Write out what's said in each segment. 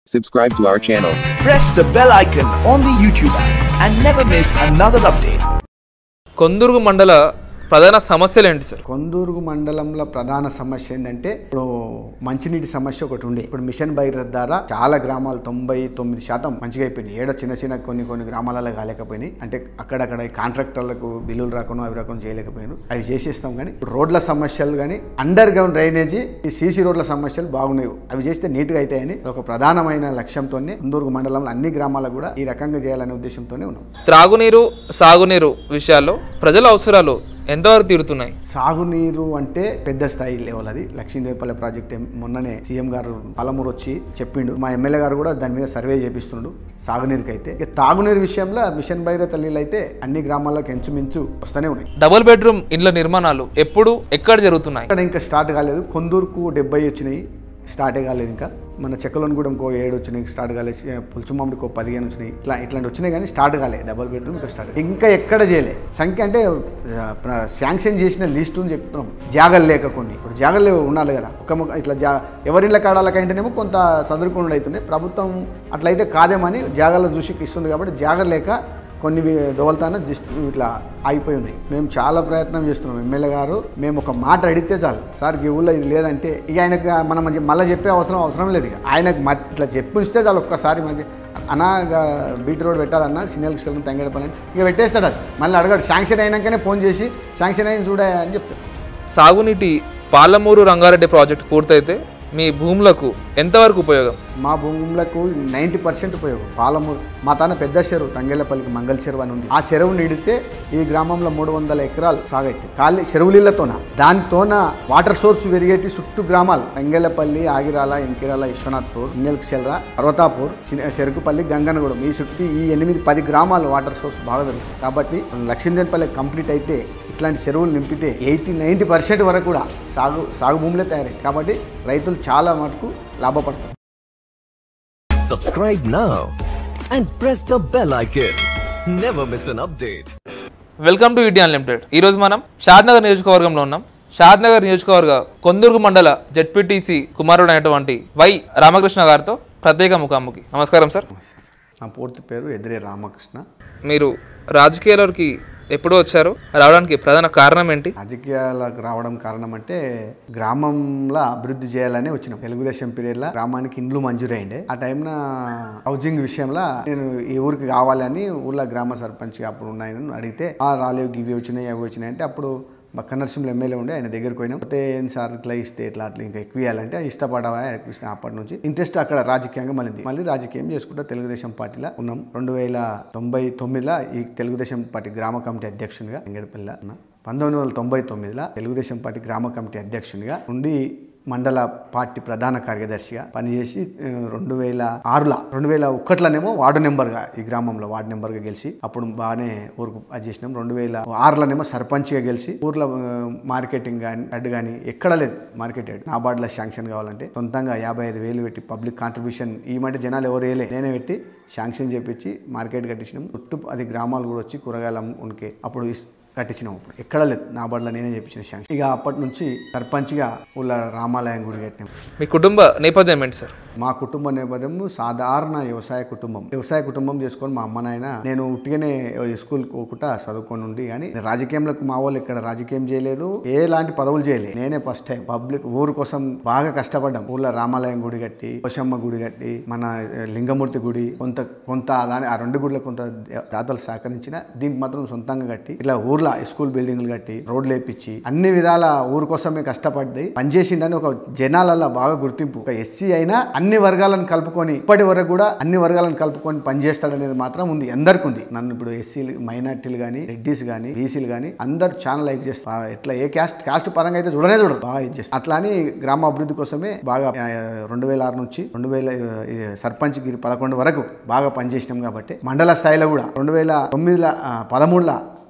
Subscribe to our channel. press the bell icon on the YouTube app and never miss another update. Kondurgu మండల ప్రధాన సమస్యలు ఏంటి sir కొందూరుగు మండలంలో ప్రధాన సమస్య ఏంటంటే ఇప్పుడు మంచినీటి సమస్య ఒకటి ఉండే ఇప్పుడు మిషన్ భగీరథ ద్వారా చాలా గ్రామాలు తొంభై తొమ్మిది శాతం మంచిగా అయిపోయినాయి ఏడ చిన్న చిన్న కొన్ని కొన్ని గ్రామాలలో కాలేకపోయినాయి అంటే అక్కడక్కడ ఈ కాంట్రాక్టర్లకు బిల్లులు రాకుండా అవి రాకుండా చేయలేకపోయారు అవి చేసేస్తాం కానీ ఇప్పుడు రోడ్ల సమస్యలు కానీ అండర్ గ్రౌండ్ డ్రైనేజీ ఈ సీసీ రోడ్ల సమస్యలు బాగున్నాయి అవి చేస్తే నీట్గా అవుతాయని ఒక ప్రధానమైన లక్ష్యంతోనే కొందూరుగు మండలంలో అన్ని గ్రామాలకు కూడా ఈ రకంగా చేయాలనే ఉద్దేశంతోనే ఉన్నాం త్రాగునీరు సాగునీరు విషయాల్లో ప్రజల అవసరాలు ఎంతవరకు తీరుతున్నాయి సాగునీరు అంటే పెద్ద స్థాయి లెవెల్ అది లక్ష్మీదేవిపల్లి ప్రాజెక్ట్ ఏం- మొన్ననే సీఎం గారు పాలమూరు వచ్చి చెప్పిండు మా ఎమ్మెల్యే గారు కూడా దాని మీద సర్వే చేపిస్తుండు సాగునీరుకి అయితే ఇక తాగునీరు విషయంలో మిషన్ భగీరథ నీళ్ళు అయితే అన్ని గ్రామాలకు ఎంచుమించు వస్తూనే ఉన్నాయి డబుల్ బెడ్రూమ్ ఇండ్ల నిర్మాణాలు ఎప్పుడు ఎక్కడ జరుగుతున్నాయి ఇక్కడ ఇంకా స్టార్ట్ కాలేదు కొందూరుకు డెబ్బై వచ్చినాయి స్టార్టే కాలేదు ఇంకా మన చెక్కలోని కూడా ఇంకో ఏడు వచ్చినాయి స్టార్ట్ కాలేదు పులుచుమామిడికి ఒక పదిహేను వచ్చినాయి ఇట్లా ఇట్లాంటి వచ్చినాయి కానీ స్టార్ట్ కాలే డబల్ బెడ్రూమ్ ఇంకా స్టార్ట్ ఇంకా ఎక్కడ చేయలే సంఖ్య అంటే ఆ, ప్ర- శాంక్షన్ చేసిన లిస్టు అని చెప్తున్నాం జాగలు లేక కొన్ని ఇప్పుడు జాగలు ఉండాలి కదా ఒక మొక్క ఇట్లా జా ఎవరిళ్ళ కాడాలకంటేనేమో కొంత సదురుకుండా అవుతుంది ప్రభుత్వం అట్లయితే కాదేమని జాగాలో చూసి ఇస్తుంది కాబట్టి జాగలు లేక కొన్ని దోవలతాన జస్ట్ ఇట్లా ఆగిపోయి ఉన్నాయి మేము చాలా ప్రయత్నం చేస్తున్నాం ఎమ్మెల్యే గారు మేము ఒక మాట అడిగితే చాలు సార్ ఈ ఊళ్ళో ఇది లేదంటే ఇక ఆయనకు మనం మంచి- మళ్ళీ చెప్పే అవసరం అవసరం లేదు ఇక ఆయనకు మ- ఇట్లా చెప్పిస్తే చాలు ఒక్కసారి మంచి అన్నా ఇక బీట్ రోడ్ పెట్టాలన్నా సిగ్నల్ కిషన్ తెంగడపల్లి ఇక పెట్టేస్తాడు అది మళ్ళీ అడగాడు శాంక్షన్ అయినాకనే ఫోన్ చేసి శాంక్షన్ అయిన చూడే అని చెప్తాడు సాగునీటి పాలమూరు రంగారెడ్డి ప్రాజెక్ట్ పూర్తయితే మీ భూములకు ఎంతవరకు ఉపయోగం మా భూములకు నైంటీ పర్సెంట్ ఉపయోగం పాలమూరు మా తాన పెద్ద చెరువు తంగేళ్లపల్లికి మంగళ చెరువు అని ఉంది ఆ చెరువు నిడితే ఈ గ్రామంలో మూడు వందల ఎకరాలు సాగైతే ఖాళీ చెరువులీలతోన దానితోన వాటర్ సోర్స్ పెరిగేటి చుట్టూ గ్రామాలు తంగేళ్లపల్లి ఆగిరాల ఇంకిరాల విశ్వనాథ్పూర్ ఇంగల్కి చెల్రా పర్వతాపూర్ చిన- చెరుకుపల్లి గంగనగూడెం ఈ చుట్టూ ఈ ఎనిమిది పది గ్రామాలు వాటర్ సోర్స్ బాగా పెరుగుతుంది కాబట్టి లక్ష్మీదేవిపల్లి కంప్లీట్ అయితే ఇట్లాంటి చెరువులు నింపితే ఎయిటీ నైంటీ పర్సెంట్ వరకు కూడా సాగు సాగు భూములే తయారయ్యాయి కాబట్టి రైతులు చాలా మటుకు లాభపడతారు Subscribe now and press the bell icon. Never miss an update. Welcome to India unlimited ఈ రోజు మనం షాద్నగర్ నియోజకవర్గంలో ఉన్నాం షాద్నగర్ నియోజకవర్గ కొందుర్గు మండల జడ్పీటీసీ కుమారుడు అయినటువంటి వై రామకృష్ణ గారితో ప్రత్యేక ముఖాముఖి నమస్కారం సార్ నా పూర్తి పేరు ఎదిరే రామకృష్ణ మీరు రాజకీయాలకి ఎప్పుడు వచ్చారు రావడానికి ప్రధాన కారణం ఏంటి రాజకీయాలకు రావడం కారణం అంటే గ్రామంలో అభివృద్ధి చేయాలని వచ్చినాం తెలుగుదేశం పీరియడ్లో గ్రామానికి ఇండ్లు మంజూరైండే ఆ టైంన హౌసింగ్ విషయంలో నేను ఈ ఊరికి కావాలని ఊర్లో గ్రామ సర్పంచ్ అప్పుడు ఉన్నాయని అడిగితే ఆ రాలేవు ఇవి వచ్చినాయి అవి వచ్చినాయి అంటే అప్పుడు మా కన్నర్సింహులు ఎమ్మెల్యే ఉండే ఆయన దగ్గరికి పోయినాం అయితే ఏం సార్ ఇట్లా ఇస్తే ఇట్లా అట్లా ఇంకా ఎక్కువ ఇవ్వాలంటే ఇష్టపడవా ఎక్కువ ఇష్టం అప్పటి నుంచి ఇంట్రెస్ట్ అక్కడ రాజకీయంగా మళ్ళీ మళ్ళీ రాజకీయం చేసుకుంటా తెలుగుదేశం పార్టీలో ఉన్నాం రెండు వేల తొంభై తొమ్మిదిలో ఈ తెలుగుదేశం పార్టీ గ్రామ కమిటీ అధ్యక్షునిగా వెంగడపల్లిలో ఉన్నా పంతొమ్మిది వందల తొంభై తొమ్మిదిలో తెలుగుదేశం పార్టీ గ్రామ కమిటీ అధ్యక్షునిగా ఉండి మండల పార్టీ ప్రధాన కార్యదర్శిగా పనిచేసి ఆ, రెండు వేల ఆరులో రెండు వేల ఒక్కట్లోనేమో వార్డు నెంబర్గా ఈ గ్రామంలో వార్డు నెంబర్గా గెలిచి అప్పుడు బాగానే ఊరుకు అది చేసినాం రెండు వేల ఆరులోనేమో సర్పంచ్గా గెలిచి ఊర్లో ఆ, మార్కెటింగ్ కానీ అడ్డు కానీ ఎక్కడ లేదు మార్కెట్ యాడ్ నాబార్డులో శాంక్షన్ కావాలంటే సొంతంగా యాభై ఐదు వేలు పెట్టి పబ్లిక్ కాంట్రిబ్యూషన్ ఈ మధ్య జనాలు ఎవరు వేయలే నేనే పెట్టి శాంక్షన్ చేపించి మార్కెట్ కట్టించినాం చుట్టూ అది గ్రామాలు కూడా వచ్చి కూరగాయలు అమ్ముకునికే అప్పుడు ఇస్- కట్టించినాం అప్పుడు ఎక్కడ లేదు నా బడిలో నేనే చెప్పించిన శాంక్షన్ ఇక అప్పటి నుంచి సర్పంచ్గా ఊళ్ళ రామాలయం గుడి కట్టినాం మీ కుటుంబ నేపథ్యం ఏంటి సార్ మా కుటుంబ నేపథ్యం సాధారణ వ్యవసాయ కుటుంబం వ్యవసాయ కుటుంబం చేసుకొని మా అమ్మ నాయన నేను ఉట్టిగానే స్కూల్ పోకుండా చదువుకొని ఉండి కానీ రాజకీయంలోకి మా వాళ్ళు ఇక్కడ రాజకీయం చేయలేదు ఎలాంటి పదవులు చేయలేదు నేనే ఫస్ట్ టైం పబ్లిక్ ఊరు కోసం బాగా కష్టపడ్డాం ఊర్లో రామాలయం గుడి కట్టి పోషమ్మ గుడి కట్టి మన ఆ, లింగమూర్తి గుడి కొంత కొంత దాని ఆ రెండు గుడిలో కొంత దాతలు సహకరించిన దీనికి మాత్రం సొంతంగా కట్టి ఇట్లా ఊర్లో స్కూల్ బిల్డింగ్లు కట్టి రోడ్లు వేపించి అన్ని విధాల ఊరు కోసమే కష్టపడి పనిచేసిండని ఒక జనాలలో బాగా గుర్తింపు ఒక ఎస్సీ అయినా అన్ని వర్గాలను కలుపుకొని ఇప్పటి వరకు కూడా అన్ని వర్గాలను కలుపుకొని పనిచేస్తాడనేది మాత్రం ఉంది అందరికి ఉంది నన్ను ఇప్పుడు ఎస్సీలు మైనార్టీలు కానీ రెడ్డిస్ కానీ బీసీలు కానీ అందరు చాలా లైక్ చేస్తారు ఎట్లా ఏ క్యాస్ట్ కాస్ట్ పరంగా అయితే చూడనే చూడదు బాగా ఇది చేస్తారు అట్లా అని గ్రామ అభివృద్ధి కోసమే బాగా ఆ, రెండు వేల ఆరు నుంచి రెండు వేల ఈ సర్పంచ్ గిరి పదకొండు వరకు బాగా పనిచేసినాం కాబట్టి మండల స్థాయిలో కూడా రెండు వేల తొమ్మిదిలో పదమూడులో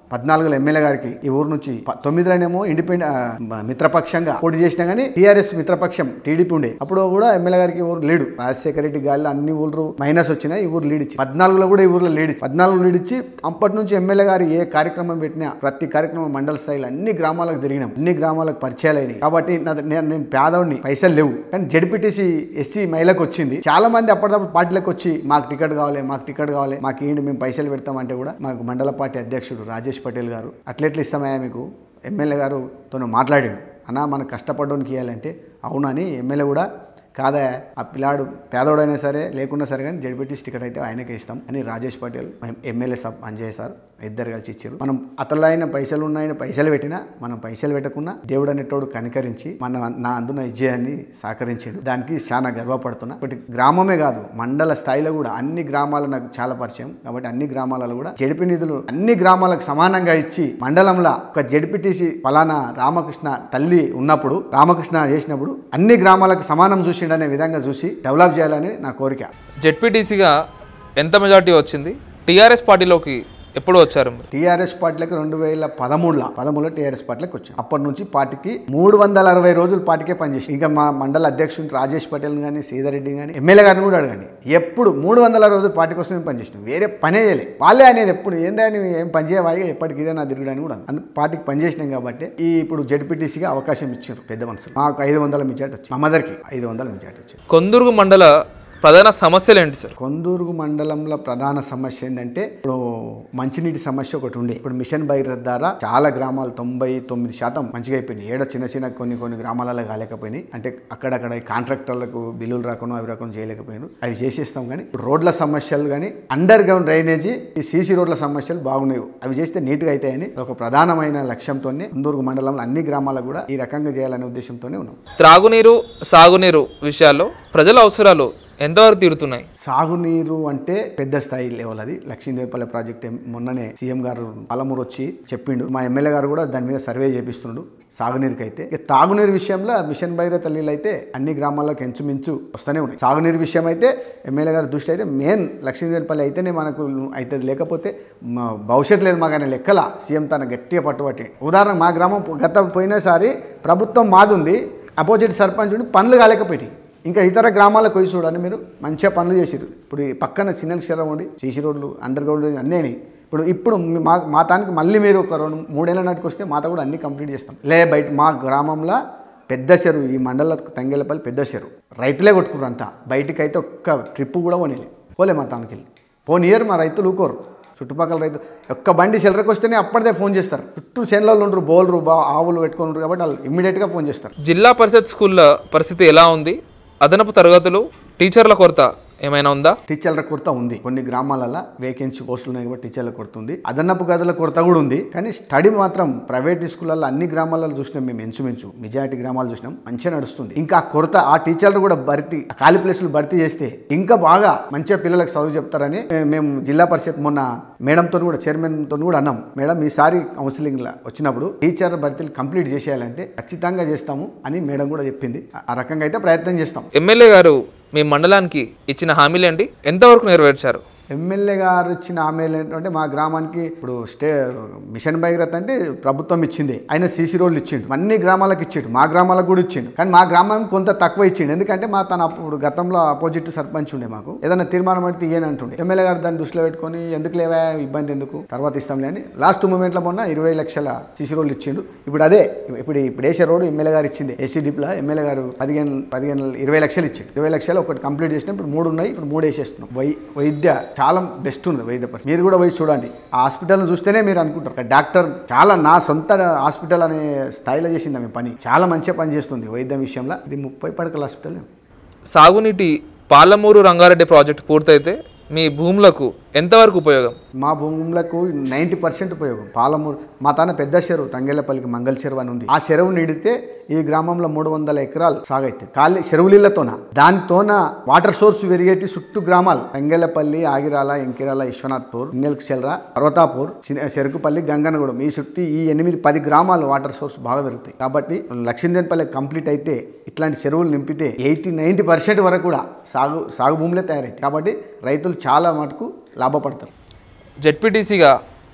పద్నాలుగులో ఎమ్మెల్యే గారికి ఈ ఊరు నుంచి ప- తొమ్మిదిలోనేమో ఇండిపెండెంట్ మిత్రపక్షంగా పోటీ చేసినా కానీ టీఆర్ఎస్ మిత్రపక్షం టీడీపీ ఉండే అప్పుడు కూడా ఎమ్మెల్యే గారికి ఊరు లేడు రాజశేఖర రెడ్డి గాలిలో అన్ని ఊరు మైనస్ వచ్చినాయి ఈ ఊరు లీడ్ ఇచ్చి పద్నాలుగులో కూడా ఈ ఊర్లో లీడ్ ఇచ్చి పద్నాలుగు లీడ్ ఇచ్చి అప్పటి నుంచి ఎమ్మెల్యే గారు ఏ కార్యక్రమం పెట్టినా ప్రతి కార్యక్రమం మండల స్థాయిలో అన్ని గ్రామాలకు తిరిగినాం అన్ని గ్రామాలకు పరిచయాలు అయినాయి కాబట్టి నా- నేను నేను పేదవాడిని పైసలు లేవు కానీ జడ్పీటీసీ ఎస్సీ మహిళకు వచ్చింది చాలా మంది అప్పటికప్పుడు పార్టీలకు వచ్చి మాకు టికెట్ కావాలి మాకు టికెట్ కావాలి మాకు ఏంటి మేము పైసలు పెడతామంటే కూడా మాకు మండల పార్టీ అధ్యక్షుడు రాజేష్ పటేల్ గారు అట్లెట్లు ఇస్తామయ్యా మీకు ఎమ్మెల్యే గారుతో మాట్లాడాడు అన్నా మనం కష్టపడడానికి ఇవ్వాలంటే అవునని ఎమ్మెల్యే కూడా కాదా ఆ పిల్లాడు పేదోడైనా సరే లేకున్నా సరే కానీ జడ్పీటీసీ టికెట్ అయితే ఆయనకే ఇస్తాం అని రాజేష్ పటేల్ ఎమ్మెల్యే సబ్ అంజయ్ సార్ ఇద్దరు కలిసి ఇచ్చారు మనం అతలో అయిన పైసలు ఉన్నాయని పైసలు పెట్టినా మనం పైసలు పెట్టకుండా దేవుడు అనేటోడు కనికరించి మన నా అందున విజయాన్ని సహకరించాడు దానికి చాలా గర్వపడుతున్నా ఒకటి గ్రామమే కాదు మండల స్థాయిలో కూడా అన్ని గ్రామాలు నాకు చాలా పరిచయం కాబట్టి అన్ని గ్రామాలలో కూడా జడిపి నిధులు అన్ని గ్రామాలకు సమానంగా ఇచ్చి మండలంలో ఒక జడ్పీటీసీ ఫలానా రామకృష్ణ తల్లి ఉన్నప్పుడు రామకృష్ణ చేసినప్పుడు అన్ని గ్రామాలకు సమానం చూసిండనే విధంగా చూసి డెవలప్ చేయాలని నా కోరిక జెడ్పీటీసీగా ఎంత మెజార్టీ వచ్చింది టీఆర్ఎస్ పార్టీలోకి ఎప్పుడు వచ్చారు మీరు టీఆర్ఎస్ పార్టీలకు రెండు వేల పదమూడులో పదమూడులో టీఆర్ఎస్ పార్టీలకు వచ్చాం అప్పటి నుంచి పార్టీకి మూడు వందల అరవై రోజులు పార్టీకే పనిచేసి ఇంకా మా మండల అధ్యక్షుడు రాజేష్ పటేల్ కానీ సీతారెడ్డి కానీ ఎమ్మెల్యే గారిని కూడా అడగండి ఎప్పుడు మూడు వందల రోజులు పార్టీ కోసం మేము పనిచేసినాం వేరే పనే చేయలే వాళ్ళే అనేది ఎప్పుడు ఏందని ఏం పని చేయవాలి ఎప్పటికి ఇదే నా తిరుగుడని కూడా అందుకు పార్టీకి పనిచేసినాం కాబట్టి ఈ ఇప్పుడు జడ్పీటీసీగా అవకాశం ఇచ్చారు పెద్ద మనుషులు మాకు ఐదు వందల మెజార్టీ వచ్చింది మా మదర్కి ఐదు వందల మెజార్టీ వచ్చింది కొందుర్గు మండల ప్రధాన సమస్యలు ఏంటి సార్ కొందూరుగు మండలంలో ప్రధాన సమస్య ఏంటంటే ఇప్పుడు మంచినీటి సమస్య ఒకటి ఉండే ఇప్పుడు మిషన్ భగీరథ ద్వారా చాలా గ్రామాలు తొంభై తొమ్మిది శాతం మంచిగా అయిపోయినాయి ఏడ చిన్న చిన్న కొన్ని కొన్ని గ్రామాలలో కాలేకపోయినాయి అంటే అక్కడక్కడ ఈ కాంట్రాక్టర్లకు బిల్లులు రాకుండా అవి రాకుండా చేయలేకపోయారు అవి చేసేస్తాం కానీ ఇప్పుడు రోడ్ల సమస్యలు కానీ అండర్ గ్రౌండ్ డ్రైనేజీ ఈ సీసీ రోడ్ల సమస్యలు బాగున్నాయి అవి చేస్తే నీట్గా అవుతాయని ఒక ప్రధానమైన లక్ష్యంతోనే కొందూరుగు మండలంలో అన్ని గ్రామాలకు కూడా ఈ రకంగా చేయాలనే ఉద్దేశంతోనే ఉన్నాం త్రాగునీరు సాగునీరు విషయాల్లో ప్రజల అవసరాలు ఎంతవరకు తీరుతున్నాయి సాగునీరు అంటే పెద్ద స్థాయి లెవెల్ అది లక్ష్మీదేవిపల్లి ప్రాజెక్ట్ ఏం- మొన్ననే సీఎం గారు పాలమూరు వచ్చి చెప్పిండు మా ఎమ్మెల్యే గారు కూడా దాని మీద సర్వే చేపిస్తుండు సాగునీరుకి అయితే ఇక తాగునీరు విషయంలో మిషన్ భగీరథ నీళ్ళు అయితే అన్ని గ్రామాలకు ఎంచుమించు వస్తూనే ఉన్నాయి సాగునీరు విషయం అయితే ఎమ్మెల్యే గారి దృష్టి అయితే మెయిన్ లక్ష్మీదేవిపల్లి అయితేనే మనకు అవుతుంది లేకపోతే మా భవిష్యత్తు లేదు మాకు ఆయన లెక్కల సీఎం తన గట్టిగా పట్టుబట్టి ఉదాహరణ మా గ్రామం గత పోయినసారి ప్రభుత్వం మాది ఉంది అపోజిట్ సర్పంచ్ ఉండి పనులు కాలేకపోయి ఇంకా ఇతర గ్రామాలకు పోయి చూడండి మీరు మంచిగా పనులు చేసారు ఇప్పుడు ఈ పక్కన చిన్న క్షరం ఉండి సీసీ రోడ్లు అండర్ గ్రౌండ్ అన్నీ ఇప్పుడు ఇప్పుడు మీ- మా మా తానికి మళ్ళీ మీరు ఒక రెండు మూడేళ్ల నాటికి వస్తే మాత కూడా అన్ని కంప్లీట్ చేస్తాం లే బయట మా గ్రామంలో పెద్ద చెరువు ఈ మండల తంగేలపల్లి పెద్ద చెరువు రైతులే కొట్టుకున్నారు అంతా బయటికి అయితే ఒక్క ట్రిప్ కూడా పోనీలే పోలే మా తానికి వెళ్ళి పోనీయరు మా రైతులు ఊకోరు చుట్టుపక్కల రైతు ఒక్క బండి చిల్లరకు వస్తేనే అప్పటిదే ఫోన్ చేస్తారు చుట్టూ చేనులలో ఉండరు బోల్రు బా ఆవులు పెట్టుకొని ఉంటారు కాబట్టి వాళ్ళు ఇమ్మీడియట్గా ఫోన్ చేస్తారు జిల్లా పరిషత్ స్కూళ్ళ పరిస్థితి ఎలా ఉంది అదనపు తరగతులు టీచర్ల కొరత ఏమైనా ఉందా టీచర్ల కొరత ఉంది కొన్ని గ్రామాలలో వేకెన్సీ పోస్టులు ఉన్నాయి కాబట్టి టీచర్ల కొరత ఉంది అదనపు గదుల కొరత కూడా ఉంది కానీ స్టడీ మాత్రం ప్రైవేట్ స్కూళ్ళల్లో అన్ని గ్రామాలలో చూసినాం మేము ఎంచుమించు మెజారిటీ గ్రామాలు చూసినాం మంచిగా నడుస్తుంది ఇంకా ఆ కొరత ఆ టీచర్లు కూడా భర్తీ ఆ ఖాళీ ప్లేసులు భర్తీ చేస్తే ఇంకా బాగా మంచిగా పిల్లలకు చదువు చెప్తారని మే- మేము జిల్లా పరిషత్ మొన్న మేడంతో కూడా చైర్మన్తో కూడా అన్నాం మేడం ఈసారి కౌన్సిలింగ్ వచ్చినప్పుడు టీచర్ భర్తీలు కంప్లీట్ చేసేయాలంటే ఖచ్చితంగా చేస్తాము అని మేడం కూడా చెప్పింది ఆ- ఆ రకంగా అయితే ప్రయత్నం చేస్తాం ఎమ్మెల్యే గారు మీ మండలానికి ఇచ్చిన హామీలు ఏంటి ఎంతవరకు నెరవేర్చారు ఎమ్మెల్యే గారు ఇచ్చిన హామీలు ఏంటంటే మా గ్రామానికి ఇప్పుడు స్టే మిషన్ భగీరథ అంటే ప్రభుత్వం ఇచ్చింది ఆయన సీసీ రోడ్లు ఇచ్చిండు అన్ని గ్రామాలకు ఇచ్చిండు మా గ్రామాలకు కూడా ఇచ్చిండు కానీ మా గ్రామానికి కొంత తక్కువ ఇచ్చిండు ఎందుకంటే మా తన అప్పుడు గతంలో అపోజిట్ సర్పంచ్ ఉండే మాకు ఏదైనా తీర్మానం అయితే ఇయ్యని అంటుండే ఎమ్మెల్యే గారు దాన్ని దృష్టిలో పెట్టుకొని ఎందుకు లేవా ఇబ్బంది ఎందుకు తర్వాత ఇస్తాంలే అని లాస్ట్ మూమెంట్లో మొన్న ఇరవై లక్షల సీసీ రోడ్లు ఇచ్చిండు ఇప్పుడు అదే ఇప్పుడు ఇప్పుడు వేసే రోడ్డు ఎమ్మెల్యే గారు ఇచ్చింది ఏసీడీప్లో ఎమ్మెల్యే గారు పదిహేను పదిహేను ఇరవై లక్షలు ఇచ్చిండు ఇరవై లక్షలు ఒకటి కంప్లీట్ చేసిన ఇప్పుడు మూడు ఉన్నాయి ఇప్పుడు మూడు వేసేస్తున్నాం వై వైద్య చాలా బెస్ట్ ఉంది వైద్య పరిస్థితి మీరు కూడా పోయి చూడండి ఆ హాస్పిటల్ని చూస్తేనే మీరు అనుకుంటారు ఒక డాక్టర్ చాలా నా సొంత హాస్పిటల్ అనే స్థాయిలో చేసింది ఆమె పని చాలా మంచిగా పని చేస్తుంది వైద్యం విషయంలో ఇది ముప్పై పడకల హాస్పిటల్ సాగునీటి పాలమూరు రంగారెడ్డి ప్రాజెక్ట్ పూర్తయితే మీ భూములకు ఎంతవరకు ఉపయోగం మా భూములకు నైంటీ పర్సెంట్ ఉపయోగం పాలమూరు మా తాన పెద్ద చెరువు తంగేళ్లపల్లికి మంగళ చెరువు అని ఉంది ఆ చెరువు నిడితే ఈ గ్రామంలో మూడు వందల ఎకరాలు సాగైతుంది ఖాళీ చెరువు నీళ్ళతోన దానితోన వాటర్ సోర్స్ పెరిగేటి చుట్టూ గ్రామాలు తంగేళ్లపల్లి ఆగిరాల ఎంకిరాల విశ్వనాథ్పూర్ నిల్క్ చెల్రా పర్వతాపూర్ చిన- చెరుకుపల్లి గంగనగూడెం ఈ చుట్టూ ఈ ఎనిమిది పది గ్రామాలు వాటర్ సోర్స్ బాగా పెరుగుతాయి కాబట్టి లక్ష్మీదేవిపల్లి కంప్లీట్ అయితే ఇట్లాంటి చెరువులు నింపితే ఎయిటీ నైంటీ పర్సెంట్ వరకు కూడా సాగు సాగు భూములే తయారవుతాయి కాబట్టి రైతులు చాలా మటుకు లాభపడతారు జెడ్పీటీసీగా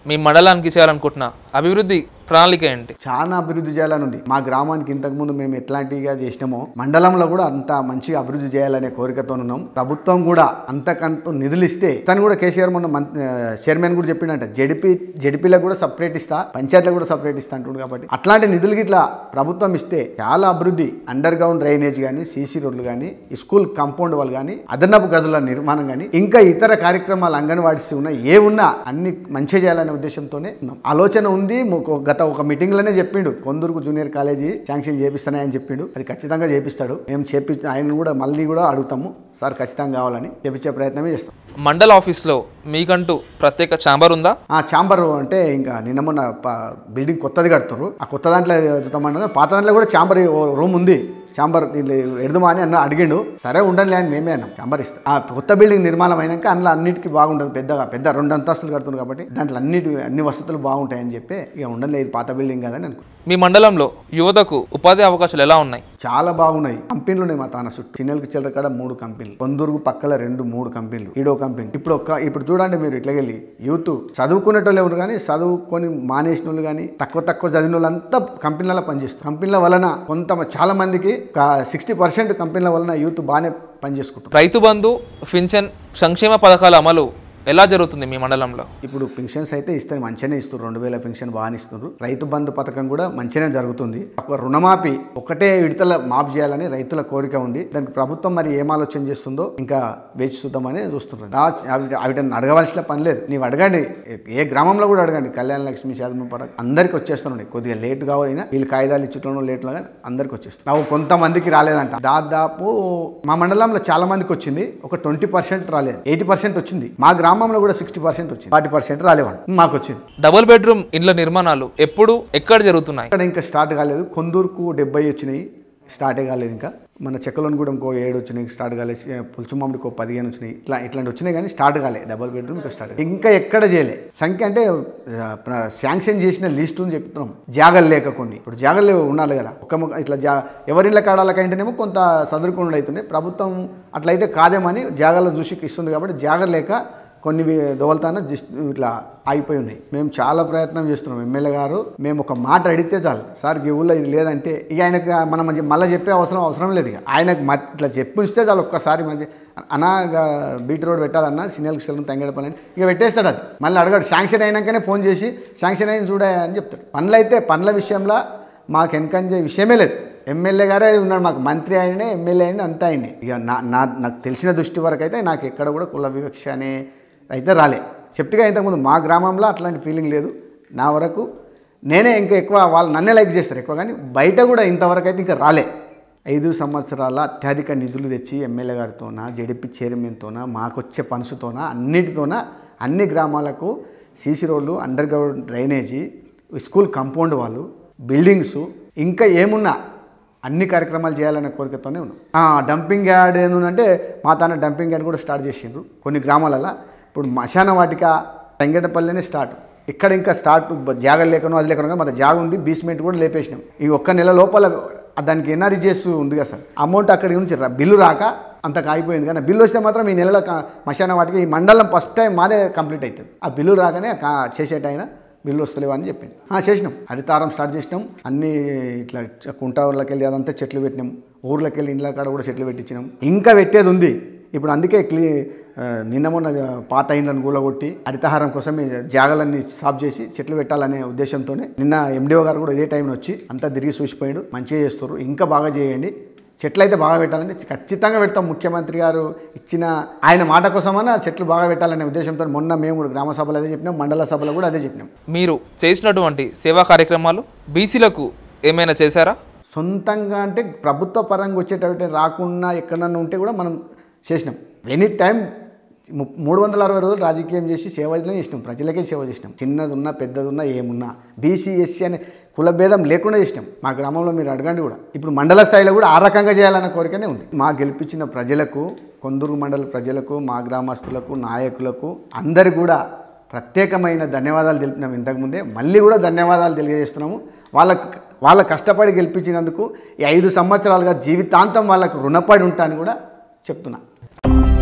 మీ మండలానికి చేయాలనుకుంటున్న అభివృద్ధి ప్రణాళిక ఏంటి చాలా అభివృద్ధి చేయాలని ఉంది మా గ్రామానికి ఇంతకుముందు మేము ఎట్లాంటిగా చేసినామో మండలంలో కూడా అంత మంచిగా అభివృద్ధి చేయాలనే కోరికతో ఉన్నాం ప్రభుత్వం కూడా అంతకంత నిధులు ఇస్తే తను కూడా కేసీఆర్ మొన్న మం- ఆ, చైర్మన్ కూడా చెప్పిండంట జడిపి జడిపిలకు కూడా సపరేట్ ఇస్తా పంచాయతీలకు కూడా సపరేట్ ఇస్తా అంటుండు కాబట్టి అట్లాంటి నిధులు ఇట్లా ప్రభుత్వం ఇస్తే చాలా అభివృద్ధి అండర్ గ్రౌండ్ డ్రైనేజ్ కానీ సీసీ రోడ్లు కానీ స్కూల్ కాంపౌండ్ వాళ్ళు కానీ అదనపు గదుల నిర్మాణం కానీ ఇంకా ఇతర కార్యక్రమాలు అంగన్వాడీస్ ఉన్నాయి ఏ ఉన్నా అన్ని మంచిగా చేయాలనే ఉద్దేశంతోనే ఉన్నాం ఆలోచన ఉంది ఒక- గత ఒక మీటింగ్ లోనే చెప్పిండు కొందరుకు జూనియర్ కాలేజీ శాంక్షన్ చేపిస్తానని చెప్పిండు అది ఖచ్చితంగా చేపిస్తాడు మేము చేపి ఆయన కూడా మళ్ళీ కూడా అడుగుతాము సార్ ఖచ్చితంగా కావాలని చేపించే ప్రయత్నమే చేస్తాం మండల ఆఫీస్లో మీకంటూ ప్రత్యేక ఛాంబర్ ఉందా ఆ ఛాంబర్ అంటే ఇంకా నిన్న మొన్న ప- బిల్డింగ్ కొత్తది కడుతున్నారు ఆ కొత్త దాంట్లో ఎదుగుతామన్నారు పాత దాంట్లో కూడా ఛాంబర్ రూమ్ ఉంది ఛాంబర్ వీళ్ళు ఎడదుమా అని అన్న అడిగిండు సరే ఉండండి అని మేమే అన్నాం ఛాంబర్ ఇస్తాం ఆ కొత్త బిల్డింగ్ నిర్మాణం అయినాక అందులో అన్నిటికీ బాగుంటుంది పెద్దగా పెద్ద రెండు అంతస్తులు కడుతున్నారు కాబట్టి దాంట్లో అన్నిటి అన్ని వసతులు బాగుంటాయని చెప్పి ఇక ఉండండి ఇది పాత బిల్డింగ్ కదని అనుకో మీ మండలంలో యువతకు ఉపాధి అవకాశాలు ఎలా ఉన్నాయి చాలా బాగున్నాయి కంపెనీలు ఉన్నాయి మా తాన చుట్టూ చిన్నలకి చిల్లర కాడ మూడు కంపెనీలు పొందూరుకు పక్కల రెండు మూడు కంపెనీలు ఈడో కంపెనీ ఇప్పుడు ఒక్క ఇప్పుడు చూడండి మీరు ఇట్లా వెళ్ళి యూత్ చదువుకునేటోళ్ళు ఎవరు కానీ చదువుకొని మానేసిన వాళ్ళు కానీ తక్కువ తక్కువ చదివిన వాళ్ళంతా కంపెనీలలో పనిచేస్తారు కంపెనీల వలన కొంత చాలా మందికి సిక్స్టీ పర్సెంట్ కంపెనీల వలన యూత్ బాగానే పనిచేసుకుంటారు రైతు బంధు పింఛన్ సంక్షేమ పథకాల అమలు ఎలా జరుగుతుంది మీ మండలంలో ఇప్పుడు పెన్షన్స్ అయితే ఇస్తే మంచిగానే ఇస్తారు రెండు వేల పెన్షన్ బాగానే ఇస్తున్నారు రైతు బంధు పథకం కూడా మంచిగానే జరుగుతుంది ఒక రుణమాఫీ ఒకటే విడతల మాఫ్ చేయాలని రైతుల కోరిక ఉంది దానికి ప్రభుత్వం మరి ఏం ఆలోచన చేస్తుందో ఇంకా వేచి చూద్దామని చూస్తున్నారు దా- అవి- అవిటని అడగవలసిన పని లేదు నీవు అడగండి ఏ గ్రామంలో కూడా అడగండి కళ్యాణ లక్ష్మి శాతం పథకం అందరికి వచ్చేస్తున్నాయి కొద్దిగా లేట్ కావైనా వీళ్ళు కాగితాలు ఇచ్చటంలో లేట్ లాగా అందరికి వచ్చేస్తుంది నాకు కొంతమందికి రాలేదంట దాదాపు మా మండలంలో చాలా మందికి వచ్చింది ఒక ట్వంటీ పర్సెంట్ రాలేదు ఎయిటీ పర్సెంట్ వచ్చింది మా గ్రామంలో కూడా సిక్స్టీ పర్సెంట్ వచ్చింది ఫార్టీ పర్సెంట్ రాలేవాడు మాకు వచ్చింది డబుల్ బెడ్రూమ్ ఇండ్ల నిర్మాణాలు ఎప్పుడు ఎక్కడ జరుగుతున్నాయి ఇక్కడ ఇంకా స్టార్ట్ కాలేదు కొందూరుకు డెబ్బై వచ్చినాయి స్టార్టే కాలేదు ఇంకా మన చెక్కలోని కూడా ఇంకో ఏడు వచ్చినాయి స్టార్ట్ కాలేదు పులుచుమామిడికి ఒక పదిహేను వచ్చినాయి ఇట్లా ఇట్లాంటి వచ్చినాయి కానీ స్టార్ట్ కాలేదు డబల్ బెడ్రూమ్ ఇంకా స్టార్ట్ ఇంకా ఎక్కడ చేయలే సంఖ్య అంటే ఆ, ప్ర- శాంక్షన్ చేసిన లిస్ట్ అని చెప్తున్నాం జాగలు లేక కొన్ని ఇప్పుడు జాగలు లేవు ఉండాలి కదా ఒక మొక్క ఇట్లా జా ఎవరిళ్ళ కాడాలకంటేనేమో కొంత సదురుకుండా అవుతుంది ప్రభుత్వం అట్లయితే కాదేమని జాగాలో చూసి ఇస్తుంది కాబట్టి జాగ లేక కొన్ని దోవలతాన జస్ట్ ఇట్లా ఆగిపోయి ఉన్నాయి మేము చాలా ప్రయత్నం చేస్తున్నాం ఎమ్మెల్యే గారు మేము ఒక మాట అడిగితే చాలు సార్ ఈ ఊళ్ళో ఇది లేదంటే ఇక ఆయనకు మనం మంచి మళ్ళీ చెప్పే అవసరం అవసరం లేదు ఇక ఆయనకు మ- ఇట్లా చెప్పిస్తే చాలు ఒక్కసారి మంచి అనా బీట్ రోడ్ పెట్టాలన్నా సినియల్ కిషోర్ తంగడపల్లి అని ఇక పెట్టేస్తాడు అది మళ్ళీ అడగాడు శాంక్షన్ అయినాకనే ఫోన్ చేసి శాంక్షన్ అయిన చూడ అని చెప్తాడు పనులు అయితే పనుల విషయంలో మాకు వెనకంజే విషయమే లేదు ఎమ్మెల్యే గారే ఉన్నాడు మాకు మంత్రి ఆయనే ఎమ్మెల్యే అయిన అంతా ఆయనే ఇక నా నా నాకు తెలిసిన దృష్టి వరకు అయితే నాకు ఎక్కడ కూడా కుల వివక్ష అనే అయితే రాలే చెప్తేగా ఇంతకుముందు మా గ్రామంలో అట్లాంటి ఫీలింగ్ లేదు నా వరకు నేనే ఇంకా ఎక్కువ వాళ్ళు నన్నే లైక్ చేస్తారు ఎక్కువ కానీ బయట కూడా ఇంతవరకు అయితే ఇంకా రాలే ఐదు సంవత్సరాల అత్యధిక నిధులు తెచ్చి ఎమ్మెల్యే గారితోన జడిపి చైర్మన్తోన మాకొచ్చే పనుసుతోన అన్నిటితోన అన్ని గ్రామాలకు సీసీ రోడ్లు underground drainage school compound వాళ్ళు బిల్డింగ్స్ ఇంకా ఏమున్నా అన్ని కార్యక్రమాలు చేయాలనే కోరికతోనే ఉన్నాం ఆ, డంపింగ్ యార్డ్ ఏంటంటే మా తాన డంపింగ్ యార్డ్ కూడా స్టార్ట్ చేసిండ్రు కొన్ని గ్రామాలలో ఇప్పుడు మశాన వాటిక తంగేటపల్లినే స్టార్ట్ ఇక్కడ ఇంకా స్టార్ట్ బ- జాగ లేకనో అది లేకనో మన జాగ ఉంది బీస్మెంట్ కూడా లేపేసినాం ఈ ఒక్క నెల లోపల దానికి ఎన్ఆర్జీఎస్ ఉంది కదా సార్ అమౌంట్ అక్కడి నుంచి రా- బిల్లు రాక అంత కాగిపోయింది కానీ బిల్లు వస్తే మాత్రం ఈ నెలలో క- మశాన వాటికి ఈ మండలం ఫస్ట్ టైం మాదే కంప్లీట్ అవుతుంది ఆ బిల్లు రాగానే కా- చేసేటైనా బిల్లు వస్తలేవా అని చెప్పింది ఆ, చేసినాం హరితారం స్టార్ట్ చేసినాం అన్ని ఇట్లా చ- కుంట ఊర్లోకి వెళ్ళి అదంతా చెట్లు పెట్టినాం ఊర్లోకి వెళ్ళి ఇండ్ల కాడ కూడా చెట్లు పెట్టించినాం ఇంకా పెట్టేది ఉంది ఇప్పుడు అందుకే క్లీ ఆ, నిన్న మొన్న పాత ఇండ్లను కూలగొట్టి హరితహారం కోసం ఈ జాగాలన్నీ సాఫ్ చేసి చెట్లు పెట్టాలనే ఉద్దేశంతోనే నిన్న ఎండిఓ గారు కూడా ఇదే టైంలో వచ్చి అంతా తిరిగి చూసిపోయాడు మంచిగా చేస్తారు ఇంకా బాగా చేయండి చెట్లు అయితే బాగా పెట్టాలని ఖచ్చితంగా పెడతాం ముఖ్యమంత్రి గారు ఇచ్చిన ఆయన మాట కోసమన్నా చెట్లు బాగా పెట్టాలనే ఉద్దేశంతో మొన్న మేము కూడా గ్రామ సభలో అదే చెప్పినాం మండల సభలో కూడా అదే చెప్పినాం మీరు చేసినటువంటి సేవా కార్యక్రమాలు బీసీలకు ఏమైనా చేశారా సొంతంగా అంటే ప్రభుత్వ పరంగా వచ్చేటట్టు రాకుండా ఎక్కడన్నా ఉంటే కూడా మనం చేసినాం ఎనీ టైం ము- మూడు వందల అరవై రోజులు రాజకీయం చేసి సేవనే చేసినాం ప్రజలకే సేవ చేసినాం చిన్నది ఉన్నా పెద్దది ఉన్నా ఏమున్నా బీసీ ఎస్సీ అనే కుల భేదం లేకుండా చేసినాం మా గ్రామంలో మీరు అడగండి కూడా ఇప్పుడు మండల స్థాయిలో కూడా ఆ రకంగా చేయాలన్న కోరికనే ఉంది మా గెలిపించిన ప్రజలకు కొందరు మండల ప్రజలకు మా గ్రామస్తులకు నాయకులకు అందరు కూడా ప్రత్యేకమైన ధన్యవాదాలు తెలిపినాం ఇంతకుముందే మళ్ళీ కూడా ధన్యవాదాలు తెలియజేస్తున్నాము వాళ్ళకు వాళ్ళ కష్టపడి గెలిపించినందుకు ఈ ఐదు సంవత్సరాలుగా జీవితాంతం వాళ్ళకు రుణపడి ఉంటాను కూడా చెప్తున్నా